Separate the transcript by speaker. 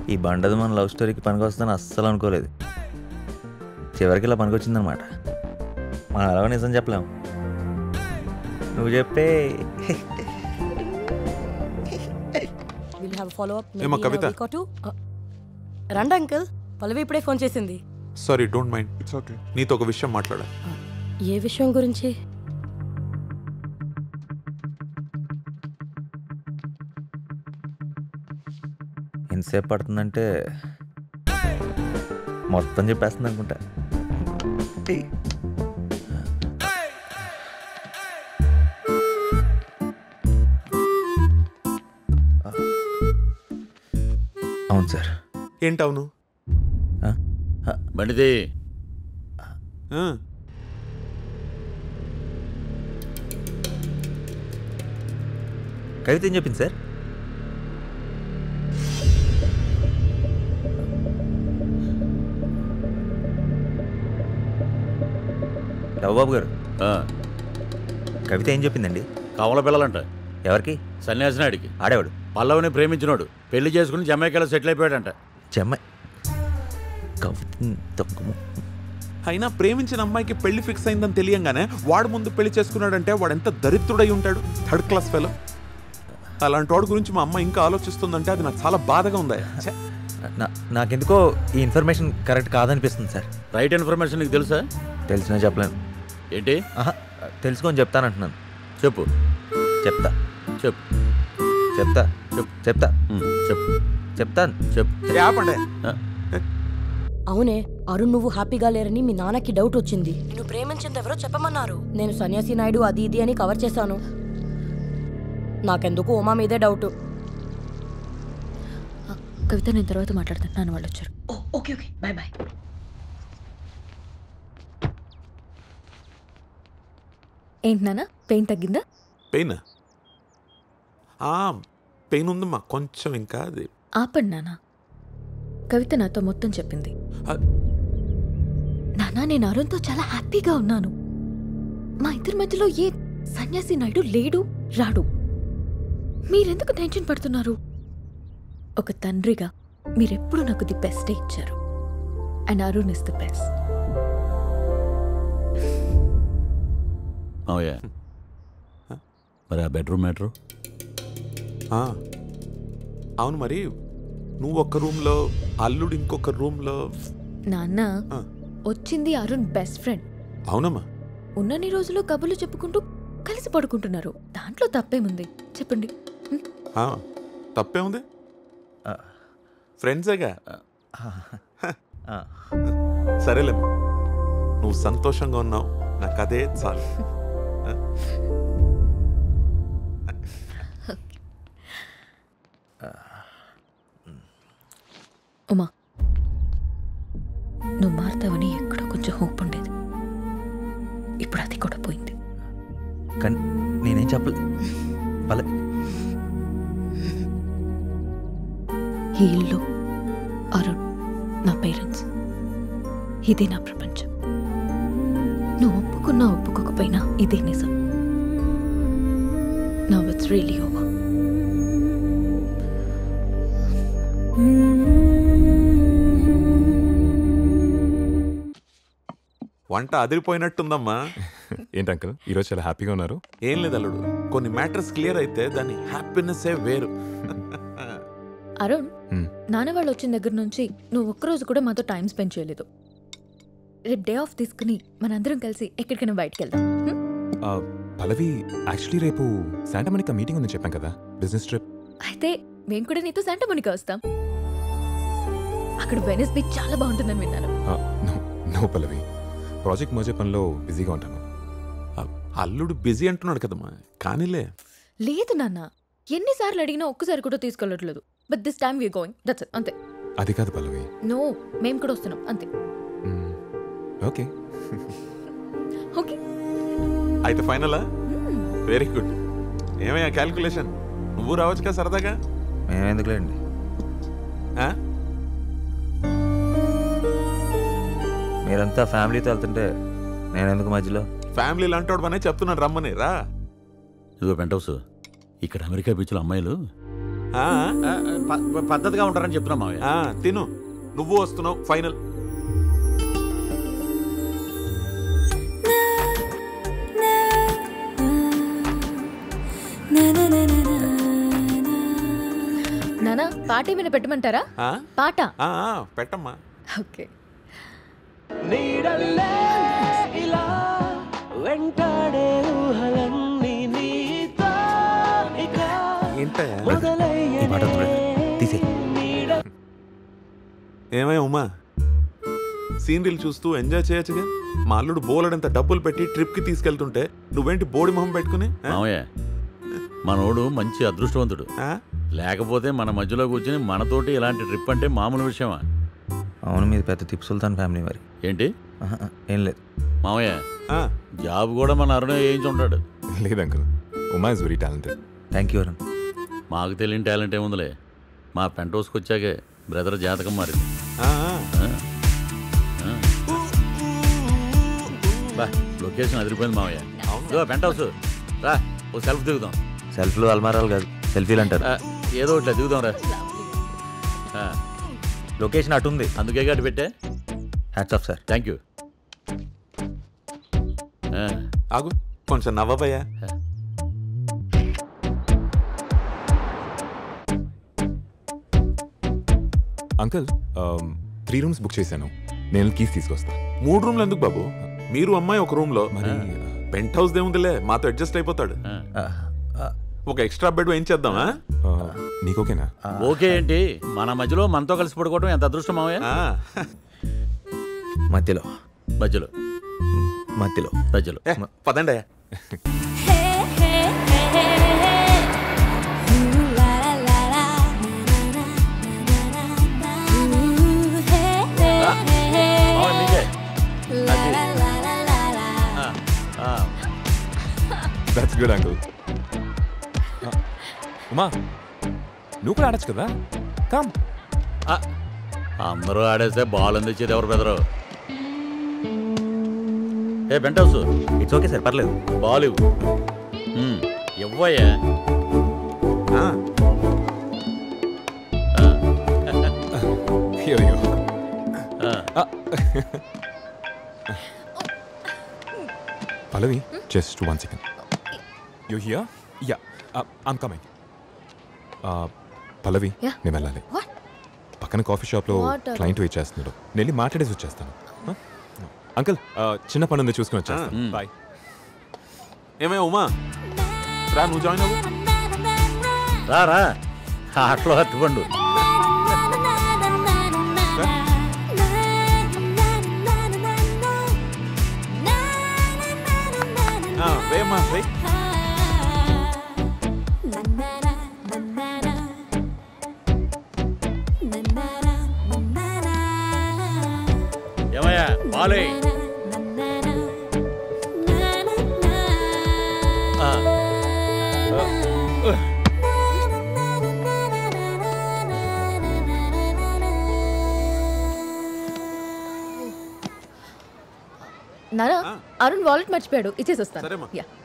Speaker 1: ఈ బండది మన లవ్ స్టోరీకి పనికొస్తుందని అస్సలు అనుకోలేదు చివరికి ఇలా పనికొచ్చిందనమాట మన అలవ నిజం చెప్పలేం నువ్వు చెప్పే
Speaker 2: విల్ హ్యావ్ ఫాలో అప్
Speaker 3: ఏమ్మా, కవిత?
Speaker 2: రండి అంకుల్ పల్లవి ఇప్పుడే ఫోన్ చేసింది
Speaker 3: sorry don't mind it's okay నీతో ఒక విషయం మాట్లాడా
Speaker 2: ఏ విషయం గురించి
Speaker 1: ఎంతసేపు పడుతుందంటే మొత్తం చెప్పేస్తుంది అనుకుంటా అవును సార్
Speaker 3: ఏంటవును
Speaker 4: బండిది
Speaker 1: కవిత ఏం చెప్పింది సార్ బాబు గారు కవిత ఏం చెప్పిందండి
Speaker 4: కవల పిల్లలంట
Speaker 1: ఎవరికి
Speaker 4: సన్యాసినాడికి
Speaker 1: ఆడేవాడు
Speaker 4: పల్లవిని ప్రేమించినోడు పెళ్లి చేసుకుని జమైకాలో సెటిల్ అయిపోయాడంట
Speaker 1: చెమ్మ కవిత తక్కువ
Speaker 3: అయినా ప్రేమించిన అమ్మాయికి పెళ్లి ఫిక్స్ అయిందని తెలియంగానే వాడు ముందు పెళ్లి చేసుకున్నాడంటే వాడు ఎంత దరిద్రుడై ఉంటాడు థర్డ్ క్లాస్ ఫెలో అలాంటి వాడి గురించి మా అమ్మ ఇంకా ఆలోచిస్తుందంటే అది నాకు చాలా బాధగా ఉంది ఛే.
Speaker 1: నా- నాకెందుకో ఈ ఇన్ఫర్మేషన్ కరెక్ట్ కాదనిపిస్తుంది సార్
Speaker 4: రైట్ ఇన్ఫర్మేషన్ నీకు తెలుసా
Speaker 1: తెలిసినా చెప్పలేను
Speaker 4: ఏంటి
Speaker 1: ఆహా, తెలుసుకొని చెప్తానంటున్నాను
Speaker 4: చెప్పు
Speaker 1: చెప్తా
Speaker 4: చెప్పు
Speaker 1: చెప్తా
Speaker 4: చెప్పు
Speaker 1: చెప్తా
Speaker 4: చెప్పు
Speaker 1: చెప్తాను
Speaker 4: చెప్పు
Speaker 3: ఆపండి
Speaker 2: అవునే అరుణ్ నువ్వు హ్యాపీగా లేరని మీ నాన్నకి డౌట్ వచ్చింది నువ్వు ప్రేమించింది ఎవరో చెప్పమన్నారు నేను సన్యాసి నాయుడు అది ఇది అని కవర్ చేశాను నాకెందుకు ఉమా మీదే డౌట్
Speaker 5: కవిత నేను తర్వాత మాట్లాడతాను నాన్న వాళ్ళు వచ్చారు
Speaker 2: ఓకే ఓకే బాయ్ బాయ్
Speaker 5: ఏంటి నాన్న పెయిన్ తగ్గిందా
Speaker 3: పెయిన్ పెయిన్ ఉందమ్మా కొంచెం ఇంకా అది
Speaker 5: ఆపండి నాన్న కవిత నాతో మొత్తం చెప్పింది
Speaker 3: ఆ.
Speaker 5: నాన్న నేను అరుణ్తో చాలా హ్యాపీగా ఉన్నాను మా ఇద్దరి మధ్యలో ఏ సన్యాసి నాయుడు లేడు రాడు మీరెందుకు టెన్షన్ పడుతున్నారు ఒక తండ్రిగా మీరెప్పుడు నాకు ది బెస్టే ఇచ్చారు and Arun is the best
Speaker 4: అవుయా మరి ఆ బెడ్రూమ్ మ్యాటరు
Speaker 3: ఆ, అవును మరి నువ్వు ఒక రూమ్లో అల్లుడు ఇంకొక రూమ్లో
Speaker 5: నాన్న వచ్చింది అరుణ్ బెస్ట్ ఫ్రెండ్
Speaker 3: అవునమ్మా
Speaker 5: ఉన్నన్ని రోజులు కబుర్లు చెప్పుకుంటూ కలిసి పడుకుంటున్నారు దాంట్లో తప్పేముంది చెప్పండి హ్మ్?
Speaker 3: ఆ, తప్పే ఉంది ఫ్రెండ్సేగా సరేలేమ్మా నువ్వు సంతోషంగా ఉన్నావు నాకు అదే చాలు ఆ?
Speaker 5: ఉమా నువ్వు మారుతావని ఎక్కడో కొంచెం హోప్ ఉండేది ఇప్పుడు అది కూడా పోయింది
Speaker 1: కానీ నేనేం చెప్పలేదు పలే
Speaker 5: ఈ ఇల్లు అరుణ్ నా పేరెంట్స్ ఇది నా ప్రపంచం నువ్వు ఒప్పుకున్నా ఒప్పుకోకపోయినా ఇదే నిజం నవ్ ఇట్స్ రియలీ ఓవర్
Speaker 3: వంట అదిరిపోయినట్టుందమ్మా
Speaker 6: ఏంటి అంకుల్ ఈరోజు చాలా హ్యాపీగా ఉన్నారు
Speaker 3: ఏం లేదు అల్లుడు కొన్ని మ్యాటర్స్ క్లియర్ అయితే దాని హ్యాపీనెస్ వేరు
Speaker 5: అరుణ్
Speaker 6: Hmm.
Speaker 5: నాన్న వాళ్ళు వచ్చిన దగ్గర నుంచి నువ్వు ఒక్కరోజు కూడా మాతో టైం స్పెండ్ చేయలేదు రేపు డే ఆఫ్ తీసుకుని మనందరం కలిసి ఎక్కడికైనా బయటికి వెళ్దాం హ్మ్?
Speaker 6: ఆ, పల్లవి యాక్చువల్లీ రేపు శాంటమనికా మీటింగ్ ఉందని చెప్పాం కదా బిజినెస్ ట్రిప్
Speaker 5: అయితే మేము కూడా నీతో శాంటా మోనికా వస్తాం అక్కడ వెనిస్ బీచ్ చాలా బాగుంటుందని విన్నాను
Speaker 6: నో నో పల్లవి ప్రాజెక్ట్ మోజే పనిలో బిజీగా ఉంటాను
Speaker 3: అల్లుడు బిజీ అంటున్నాడు కదమ్మా కానీలే
Speaker 5: లేదు నాన్న ఎన్నిసార్లు అడిగినా ఒక్కసారి కూడా తీసుకెళ్ళట్లేదు but this time we going that's అంతే
Speaker 6: అది కాదు పల్లవి
Speaker 5: నో మేము కూడా వస్తున్నాం అంతే
Speaker 6: ఓకే
Speaker 5: ఓకే
Speaker 3: అయితే ఫైనలా వెరీ గుడ్ ఏమయ్యా క్యాల్కులేషన్ నువ్వు రావచ్చు కదా సరదాగా
Speaker 1: మేమెందుకులేండి
Speaker 3: ఆ?
Speaker 1: మీరంతా ఫ్యామిలీతో వెళ్తుంటే నేను ఎందుకు మధ్యలో
Speaker 3: ఫ్యామిలీ లాంటి వానే చెప్తున్నాను రమ్మని రా
Speaker 4: ఇదిగో పెంట్ హౌస్ ఇక్కడ అమెరికా బీచ్లో అమ్మాయిలు
Speaker 3: ఆ,
Speaker 4: ఆ, ప- పద్ధతిగా ఉంటారని చెప్తున్నా మావయ్య
Speaker 3: ఆ, తిను నువ్వు వస్తున్నావు ఫైనల్
Speaker 5: నానా పాట ఏమైనా పెట్టమంటారా
Speaker 3: ఆ?
Speaker 5: పాట
Speaker 3: ఆ, ఆ, పెట్టమ్మా
Speaker 5: ఓకే
Speaker 7: నీడల్లే ఇలా వెంటాడే ఊహలన్నీ నీతో ఇక
Speaker 3: ఏంటయ్యా
Speaker 1: ఈ పాట వద్దు బ్రదర్. తీసేయ్
Speaker 3: ఏమై ఉమా సీనరీలు చూస్తూ ఎంజాయ్ చేయొచ్చుగా మా అల్లుడు బోలెడంత డబ్బులు పెట్టి ట్రిప్ కి తీసుకెళ్తుంటే నువ్వేంటి బోడి మొహం పెట్టుకుని ఆ?
Speaker 4: మావయ్య మనోడు మంచి అదృష్టవంతుడు
Speaker 3: ఆ?
Speaker 4: లేకపోతే మన మధ్యలో కూర్చుని మనతోటి ఇలాంటి ట్రిప్ అంటే మామూలు విషయమా
Speaker 1: అవును మీది పెద్ద తిప్పు సుల్తాన్ ఫ్యామిలీ మరి
Speaker 4: ఏంటి
Speaker 1: ఆహా, ఏం లేదు
Speaker 4: మావయ్య
Speaker 3: ఆ,
Speaker 4: జాబ్ కూడా మన అరుణ వేయించుంటాడు
Speaker 6: లేదు uncle Uma is very talented
Speaker 1: thank you Arun
Speaker 4: మాకు తెలియని టాలెంట్ ఏముందిలే మా పెంట్ హౌస్కి వచ్చాకే బ్రదర్ జాతకం మారింది
Speaker 3: ఆ, ఆ.
Speaker 4: ఆ? ఆ. బా లొకేషన్ అదిరిపోయింది మావయ్య ఇదిగో పెంట్ హౌస్ రా ఓ సెల్ఫ్ దిగుదాం
Speaker 1: సెల్ఫ్లు అల్మారాలు కాదు సెల్ఫీలు అంటారు
Speaker 4: ఆ, ఏదో ఇట్లా దిగుదాం రా ఆ,
Speaker 1: లొకేషన్ అటు ఉంది
Speaker 4: అందుకే గట్టి పెట్టే
Speaker 1: hats off sir
Speaker 4: thank you ఆ,
Speaker 3: ఆగు కొంచెం నవ్వబయ్యా
Speaker 6: అంకుల్ త్రీ రూమ్స్ బుక్ చేశాను నేను కీస్ తీసుకొస్తా
Speaker 3: మూడు రూమ్లు ఎందుకు బాబు మీరు అమ్మాయి ఒక రూమ్ లో
Speaker 6: మరి
Speaker 3: పెంట్ హౌస్ దేవుందిలే మాతో అడ్జస్ట్ అయిపోతాడు
Speaker 4: ఆ.
Speaker 3: ఒక ఎక్స్ట్రా బెడ్ వేయించేద్దామా
Speaker 6: ఆ, నీకు ఓకేనా
Speaker 4: ఓకే ఏంటి మన మధ్యలో మనతో కలిసి పడుకోవడం ఎంత అదృష్టం మావయ్య
Speaker 3: ఆ.
Speaker 1: మధ్యలో
Speaker 4: మధ్యలో
Speaker 1: మధ్యలో
Speaker 4: మధ్యలో
Speaker 3: ఏ, పదండి అయ్యా
Speaker 4: మావయ్య మీకే అది. ఆ, ఆ.
Speaker 6: దట్స్ గుడ్ అంకుల్ ఉమా నువ్వు కూడా ఆడచ్చు కదా కమ్
Speaker 4: ఆ, అందరూ ఆడేస్తే బాల్ అందించేది ఎవరు బెదరు a penthouse
Speaker 1: it's okay sir పర్లేదు
Speaker 4: బాల్ ఇవ్వు ఉమ్, ఇవ్వయ్యా
Speaker 3: ఆ,
Speaker 6: హియర్ యూ
Speaker 4: ఆ,
Speaker 6: Pallavi just one second you here yeah I'm coming Pallavi
Speaker 5: Yeah.
Speaker 6: నేను వెళ్ళాలి
Speaker 5: What?
Speaker 6: పక్కన కాఫీ షాప్లో
Speaker 5: What are-
Speaker 6: క్లయింట్ వెయిట్ చేస్తున్నాడు నేను వెళ్ళి మాట్లాడేసి వచ్చేస్తాను అంకుల్ చిన్న పని ఉంది చూసుకుని వచ్చేస్తాను
Speaker 4: Mm.
Speaker 6: బాయ్
Speaker 3: ఏమే ఉమా రా నువ్వు జాయిన్ అవ్వు
Speaker 4: రా రా ఆటలో హత్తుపండు
Speaker 3: ఆ, వేయమ్మా వేయ్
Speaker 4: ఏమయ్యా బాలే ఆ.
Speaker 5: నానా
Speaker 3: ఆ.
Speaker 5: అరుణ్ వాలెట్ మర్చిపోయాడు ఇచ్చేసి వస్తాను
Speaker 3: సరేమ్మా.
Speaker 5: యా